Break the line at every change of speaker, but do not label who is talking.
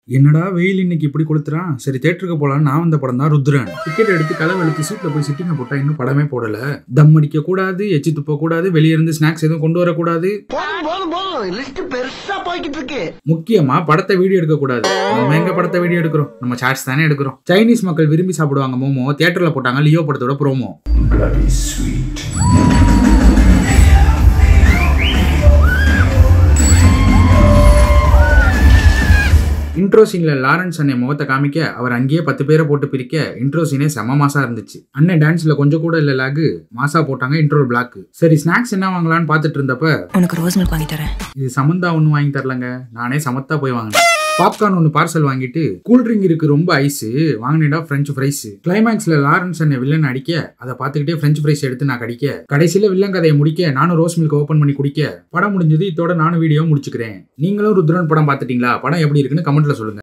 என்னடா வெயில் இன்னைக்கு இப்படி கொளுத்துறான் சரி தேட்டருக்கு போலான்னு நான் வந்த படம் தான் ருத்ரன் டிக்கெட் எடுத்து கதவு எடுத்து சீட்ல போய் சிட்டிங்க போட்டா இன்னும் படமே போடல தம் அடிக்க கூடாது எச்சி துப்ப கூடாது வெளிய இருந்து ஸ்நாக்ஸ் எதுவும் கொண்டு வரக்கூடாது
போதும் போதும் போதும் லிஸ்ட் பெருசா போய்கிட்டு இருக்கு
முக்கியமா படத்தை வீடியோ எடுக்க கூடாது நம்ம எங்க படத்தை வீடியோ எடுக்கிறோம் நம்ம சார்ட்ஸ் தானே எடுக்கிறோம் சைனீஸ் மக்கள் விரும்பி சாப்பிடுவாங்க மோமோ தியேட்டர்ல போட்டாங்க லியோ படத்தோட ப்ரோமோ
bloody sweet.
இன்ட்ரோ சீன்ல லாரன்ஸ் அண்ணன் முகத்தை காமிக்க அவர் அங்கேயே பத்து பேரை போட்டு பிரிக்க இன்ட்ரோ சீனே செம மாசா இருந்துச்சு அண்ணன் டான்ஸ்ல கொஞ்சம் கூட இல்ல லாகு மாசா போட்டாங்க இன்ட்ரோ பிளாக் சரி ஸ்நாக்ஸ் என்ன வாங்கலாம்னு பார்த்துட்டு இருந்தப்ப
உனக்கு ரோஸ் மில்க் வாங்கி தரேன்
இது சமந்தா ஒன்று வாங்கி தரலங்க நானே சமத்தா போய் வாங்கினேன் பாப்கார்ன் ஒன்று பார்சல் வாங்கிட்டு கூல் ட்ரிங்க் இருக்கு ரொம்ப ஐஸ் வாங்கினேடா ஃப்ரெஞ்ச் ஃப்ரைஸ் கிளைமேக்ஸ்ல லாரன்ஸ் என்ன வில்லன் அடிக்க அதை பார்த்துக்கிட்டே ஃப்ரெஞ்ச் ஃப்ரைஸ் எடுத்து நான் கடிக்க கடைசியில வில்லன் கதையை முடிக்க நானும் ரோஸ் மில்க் ஓப்பன் பண்ணி குடிக்க படம் முடிஞ்சது இதோட நானும் வீடியோ முடிச்சுக்கிறேன் நீங்களும் ருத்ரன் படம் பார்த்துட்டீங்களா படம் எப்படி இருக்குன்னு கமெண்ட்ல சொல்லுங்க